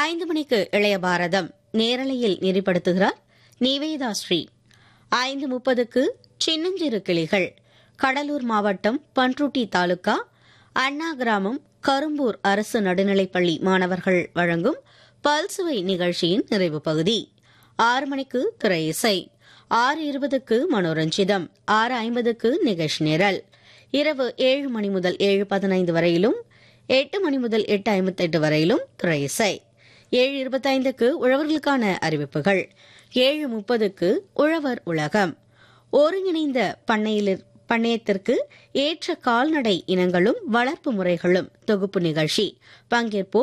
ஐந்து மணிக்கு இளைய பாரதம் நேரலையில் நெறிப்படுத்துகிறார் நிவேதா ஸ்ரீ ஐந்து முப்பதுக்கு சின்னஞ்சிறு கிளிகள் கடலூர் மாவட்டம் பன்ருட்டி தாலுகா அண்ணா கிராமம் கரும்பூர் அரசு நடுநிலைப்பள்ளி மாணவர்கள் வழங்கும் பல்சுவை நிகழ்ச்சியின் நிறைவு பகுதி ஆறு மணிக்கு திரை இசை ஆறு இருபதுக்கு மனோரஞ்சிதம் ஆறு ஐம்பதுக்கு நிகழ்ச்சி நிரல் இரவு ஏழு மணி முதல் ஏழு பதினைந்து வரையிலும் எட்டு மணி முதல் எட்டு ஐம்பத்தெட்டு வரையிலும் திரை இசை ஏழு இருபத்தைந்துக்கு உழவர்களுக்கான அறிவிப்புகள் ஏழு முப்பதுக்கு உழவர் உலகம் ஒருங்கிணைந்த பண்ணையில் பண்ணையத்திற்கு ஏற்ற கால்நடை இனங்களும் வளர்ப்பு முறைகளும் தொகுப்பு நிகழ்ச்சி பங்கேற்போர்